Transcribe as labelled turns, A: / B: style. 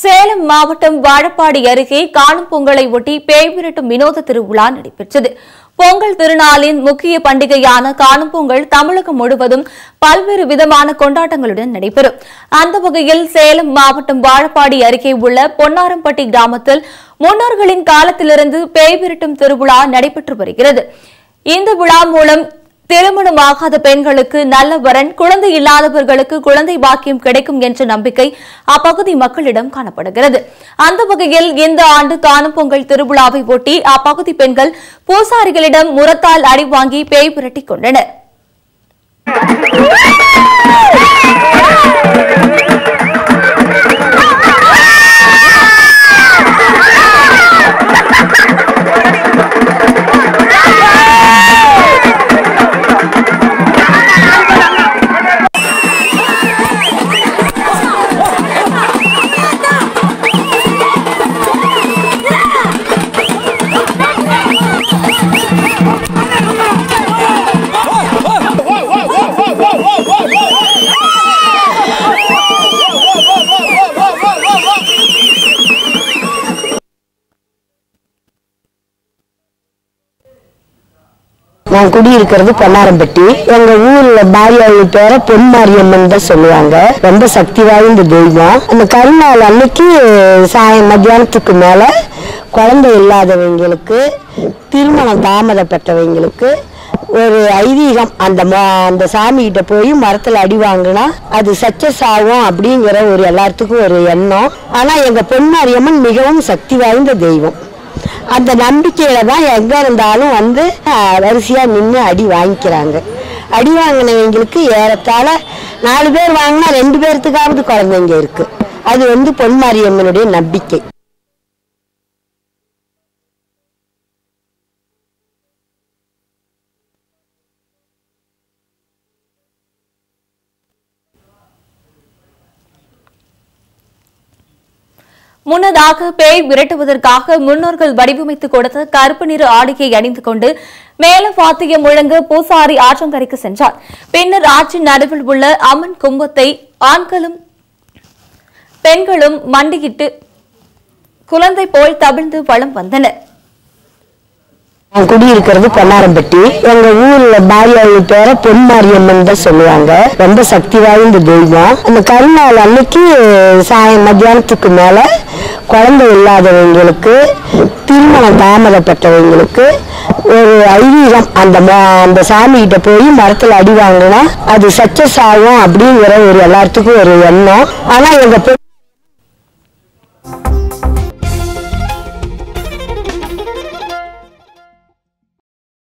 A: சேலம் மாவட்டம் வாழப்பாடி அருகே காணும் பொங்கலை ஒட்டி பேய் விரட்டும் வினோத திருவிழா நடைபெற்றது பொங்கல் திருநாளின் முக்கிய பண்டிகையான காணும் பொங்கல் தமிழகம் முழுவதும் பல்வேறு விதமான கொண்டாட்டங்களுடன் நடைபெறும் அந்த வகையில் சேலம் மாவட்டம் வாழப்பாடி அருகே உள்ள பொன்னாரம்பட்டி கிராமத்தில் முன்னோர்களின் காலத்திலிருந்து பேய் விரட்டும் திருவிழா நடைபெற்று வருகிறது இந்த விழா மூலம் திருமணமாகாத பெண்களுக்கு நல்ல வரன் குழந்தை இல்லாதவர்களுக்கு குழந்தை பாக்கியம் கிடைக்கும் என்ற நம்பிக்கை அப்பகுதி மக்களிடம் காணப்படுகிறது அந்த வகையில் இந்த ஆண்டு காணும் பொங்கல் திருவிழாவை ஒட்டி அப்பகுதி பெண்கள் பூசாரிகளிடம் முரத்தால் அடி வாங்கி பேய் புரட்டிக் கொண்டனர்
B: நான் குடியிருக்கிறது பொன்னாரம்பட்டி எங்க ஊர்ல பாரியாவி பேர பொன்மாரியம்மன் தான் சொல்லுவாங்க ரொம்ப சக்தி வாய்ந்த தெய்வம் அந்த கருநாள் அன்னைக்கு சாயம் மத்தியானத்துக்கு மேல குழந்தை இல்லாதவங்களுக்கு திருமணம் தாமதப்பட்டவங்களுக்கு ஒரு ஐதீகம் அந்த ம- அந்த சாமி கிட்ட போய் மரத்துல அடி வாங்கினா அது சக்சஸ் ஆகும் அப்படிங்கிற ஒரு எல்லாத்துக்கும் ஒரு எண்ணம் ஆனா எங்க பொன்மாரியம்மன் மிகவும் சக்தி வாய்ந்த தெய்வம் அந்த நம்பிக்கையில தான் எங்க இருந்தாலும் வந்து அஹ், வரிசையா நின்று அடி வாங்கிக்கிறாங்க அடி வாங்கினவங்களுக்கு ஏறத்தாழ நாலு பேர் வாங்கினா ரெண்டு பேர்த்துக்காவது குழந்தைங்க இருக்கு அது வந்து பொன்மாரியம்மனுடைய நம்பிக்கை
A: முன்னதாக பேய் விரட்டுவதற்காக முன்னோர்கள் வடிவமைத்து கொடுத்த கருப்பு நிற ஆடையை அணிந்து கொண்டு மேல வாத்தியம் முழங்க பூசாரி ஆற்றங்கரைக்கு சென்றார் பின்னர் ஆற்றின் நடுவில் உள்ள அம்மன் கும்பத்தை ஆண்களும் பெண்களும் மண்டியிட்டு குழந்தை போல் தவிழ்ந்து வலம் வந்தனர்
B: நான் குடியிருக்கிறது பொன்னாரம்பட்டி எங்க ஊர்ல பாரியாவி பேர பொன்மாரியம்மன் தான் சொல்லுவாங்க ரொம்ப சக்தி வாய்ந்த தெய்வம் அந்த கருநாள் அன்னைக்கு சாயம் மத்தியானத்துக்கு மேல குழந்தை இல்லாதவங்களுக்கு திருமணம் தாமதப்பட்டவங்களுக்கு ஒரு ஐதீகம் அந்த ம- அந்த சாமி கிட்ட போய் மரத்துல அடி வாங்கினா அது சக்சஸ் ஆகும் அப்படிங்கிற ஒரு எல்லாத்துக்கும் ஒரு எண்ணம் ஆனா எங்க பொ-